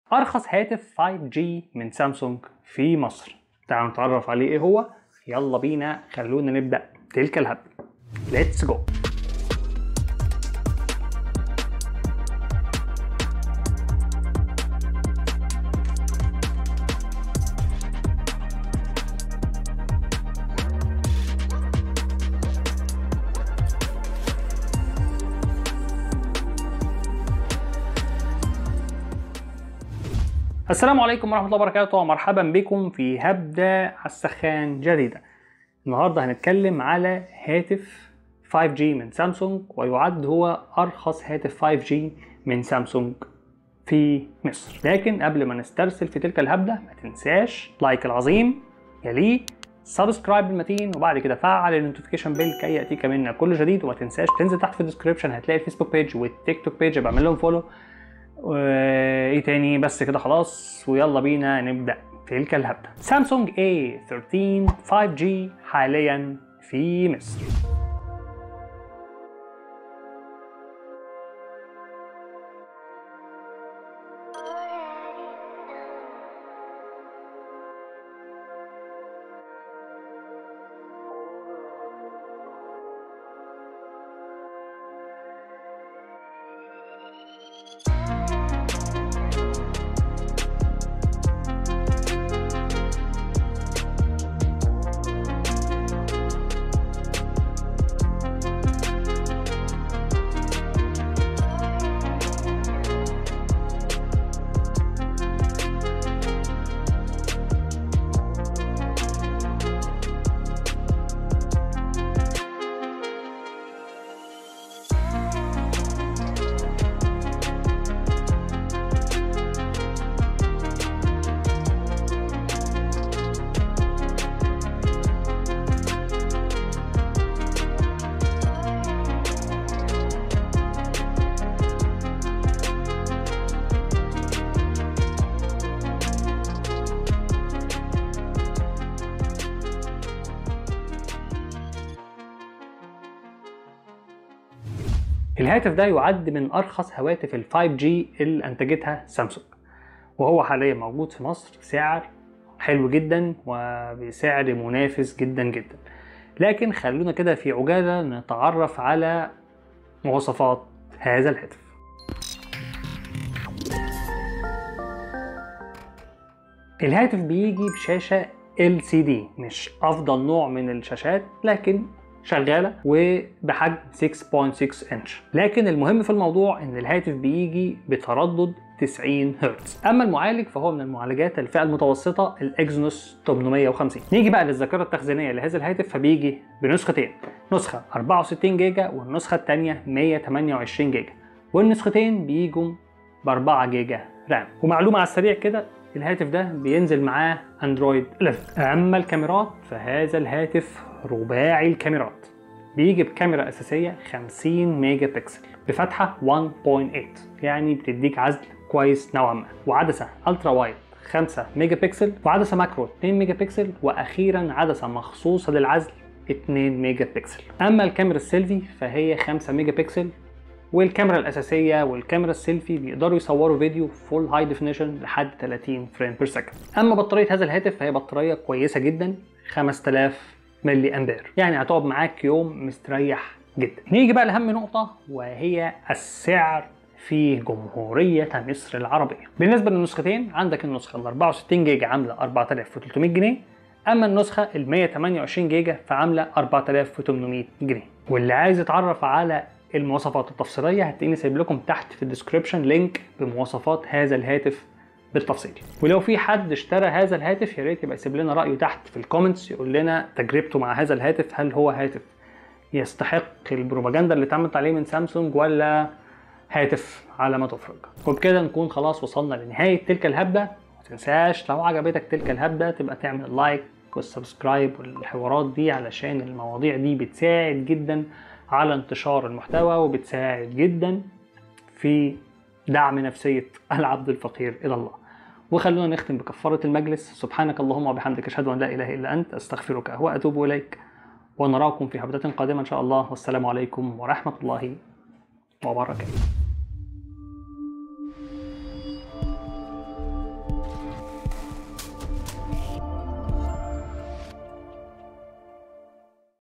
ارخص هاتف 5G من سامسونج في مصر تعالوا نتعرف عليه ايه هو يلا بينا خلونا نبدا تلك الهب ليتس جو السلام عليكم ورحمة الله وبركاته ومرحبا بكم في هبدة على السخان جديدة النهاردة هنتكلم على هاتف 5G من سامسونج ويعد هو أرخص هاتف 5G من سامسونج في مصر لكن قبل ما نسترسل في تلك الهبدة ما تنساش لايك العظيم يليه سبسكرايب المتين وبعد كده فعل النوتيفيكيشن بيل كي ياتيك منا كل جديد وما تنساش تنزل تحت في الديسكربشن هتلاقي الفيسبوك بيج والتيك توك بيج بعمل لهم فولو وايه تاني بس كده خلاص ويلا بينا نبدا تلك الهبده سامسونج A13 5G حاليا في مصر الهاتف ده يعد من ارخص هواتف ال 5G اللي انتجتها سامسونج وهو حاليا موجود في مصر بسعر حلو جدا وبسعر منافس جدا جدا لكن خلونا كده في عجالة نتعرف على مواصفات هذا الهاتف الهاتف بيجي بشاشة LCD مش أفضل نوع من الشاشات لكن شغالة وبحجم 6.6 انش لكن المهم في الموضوع ان الهاتف بيجي بتردد 90 هرتز اما المعالج فهو من المعالجات الفئة المتوسطة الاكزينوس 850 نيجي بقى للذاكرة التخزينية لهذا الهاتف فبيجي بنسختين نسخة 64 جيجا والنسخة الثانية 128 جيجا والنسختين بيجوا ب 4 جيجا رام ومعلومة على السريع كده الهاتف ده بينزل معاه اندرويد 11 اما الكاميرات فهذا الهاتف رباعي الكاميرات بيجي بكاميرا اساسيه 50 ميجا بكسل بفتحه 1.8 يعني بتديك عزل كويس نوعا ما وعدسه الترا وايد 5 ميجا بكسل وعدسه ماكرو 2 ميجا بكسل واخيرا عدسه مخصوصه للعزل 2 ميجا بكسل اما الكاميرا السيلفي فهي 5 ميجا بكسل والكاميرا الاساسيه والكاميرا السيلفي بيقدروا يصوروا فيديو فول هاي ديفينيشن لحد 30 فريم بير سكند اما بطاريه هذا الهاتف فهي بطاريه كويسه جدا 5000 ملي امبير يعني هتقعد معاك يوم مستريح جدا نيجي بقى لاهم نقطه وهي السعر في جمهورية مصر العربية بالنسبة للنسختين عندك النسخة ال 64 جيجا عاملة 4300 جنيه أما النسخة ال 128 جيجا فعاملة 4800 جنيه واللي عايز يتعرف على المواصفات التفصيلية هتلاقيني سايب لكم تحت في الديسكربشن لينك بمواصفات هذا الهاتف بالتفصيل ولو في حد اشترى هذا الهاتف يا ريت يبقى يسيب لنا رايه تحت في الكومنتس يقول لنا تجربته مع هذا الهاتف هل هو هاتف يستحق البروباجندا اللي اتعملت عليه من سامسونج ولا هاتف على ما تفرج وبكده نكون خلاص وصلنا لنهايه تلك الهبده ما تنساش لو عجبتك تلك الهبده تبقى تعمل لايك والسبسكرايب والحوارات دي علشان المواضيع دي بتساعد جدا على انتشار المحتوى وبتساعد جدا في دعم نفسية العبد الفقير إلى الله وخلونا نختم بكفارة المجلس سبحانك اللهم وبحمدك أشهد أن لا إله إلا أنت أستغفرك وأتوب إليك ونراكم في حبدة قادمة إن شاء الله والسلام عليكم ورحمة الله وبركاته